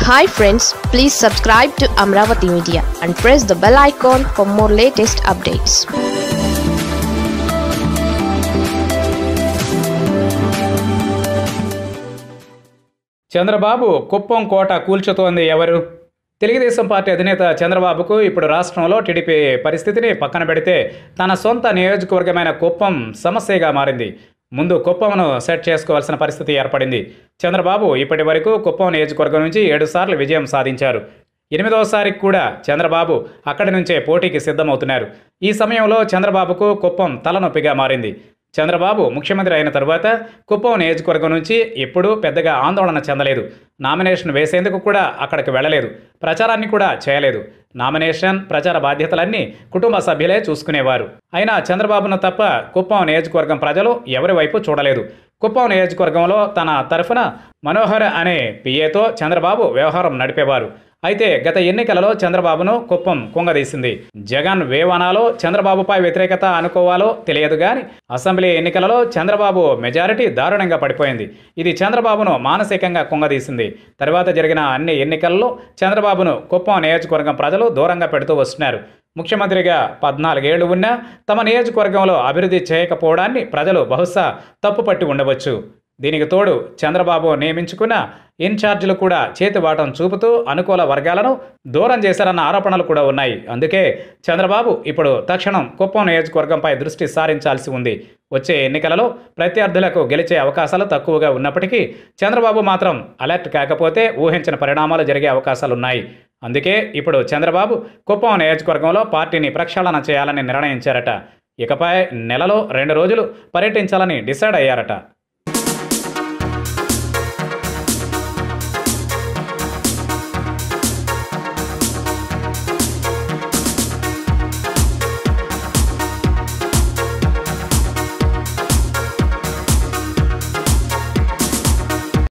hi friends please subscribe to Amaravati media and press the bell icon for more latest updates Chandrababu Kuppam కోట కూల్చుతోంది ఎవరు Telugu Desam party అధినేత చంద్రబాబుకు ఇప్పుడు రాష్ట్రంలో TDP పరిస్థితిని పక్కన పెడితే తన సొంత నియోజకవర్గమైన కుప్పం సమస్యగా మారింది ముందు కుప్పంను సెట్ చేసుకోవాల్సిన పరిస్థితి ఏర్పడింది చంద్రబాబు ఇప్పటి వరకు కుప్పం నియోజకవర్గం నుంచి ఏడుసార్లు విజయం సాధించారు ఎనిమిదవసారికి కూడా చంద్రబాబు అక్కడి నుంచే పోటీకి సిద్ధమవుతున్నారు ఈ సమయంలో చంద్రబాబుకు కుప్పం తలనొప్పిగా మారింది చంద్రబాబు ముఖ్యమంత్రి అయిన తరువాత కుప్పం నియోజకవర్గం నుంచి ఎప్పుడూ పెద్దగా ఆందోళన చెందలేదు నామినేషన్ వేసేందుకు కూడా అక్కడికి వెళ్ళలేదు ప్రచారాన్ని కూడా చేయలేదు నామినేషన్ ప్రచార బాధ్యతలన్నీ కుటుంబ సభ్యులే చూసుకునేవారు అయినా చంద్రబాబును తప్ప కుప్పం నియోజకవర్గం ప్రజలు ఎవరి వైపు చూడలేదు కుప్పం నియోజకవర్గంలో తన తరఫున మనోహర్ అనే పిఏతో చంద్రబాబు వ్యవహారం నడిపేవారు అయితే గత ఎన్నికలలో చంద్రబాబును కుప్పం కుంగదీసింది జగన్ వేవనాలో చంద్రబాబుపై వ్యతిరేకత అనుకోవాలో తెలియదు కానీ అసెంబ్లీ ఎన్నికలలో చంద్రబాబు మెజారిటీ దారుణంగా పడిపోయింది ఇది చంద్రబాబును మానసికంగా కుంగదీసింది తర్వాత జరిగిన అన్ని ఎన్నికల్లో చంద్రబాబును కుప్పం నియోజకవర్గం ప్రజలు దూరంగా పెడుతూ వస్తున్నారు ముఖ్యమంత్రిగా పద్నాలుగేళ్లు ఉన్నా తమ నియోజకవర్గంలో అభివృద్ధి చేయకపోవడాన్ని ప్రజలు బహుశా తప్పుపట్టి ఉండవచ్చు దీనికి తోడు చంద్రబాబు నియమించుకున్న ఇన్ఛార్జీలు కూడా చేతివాటం చూపుతూ అనుకూల వర్గాలను దూరం చేశారన్న ఆరోపణలు కూడా ఉన్నాయి అందుకే చంద్రబాబు ఇప్పుడు తక్షణం కుప్పం నియోజకవర్గంపై దృష్టి సారించాల్సి ఉంది వచ్చే ఎన్నికలలో ప్రత్యర్థులకు గెలిచే అవకాశాలు తక్కువగా ఉన్నప్పటికీ చంద్రబాబు మాత్రం అలర్ట్ కాకపోతే ఊహించిన పరిణామాలు జరిగే అవకాశాలున్నాయి అందుకే ఇప్పుడు చంద్రబాబు కుప్పం నియోజకవర్గంలో పార్టీని ప్రక్షాళన చేయాలని నిర్ణయించారట ఇకపై నెలలో రెండు రోజులు పర్యటించాలని డిసైడ్ అయ్యారట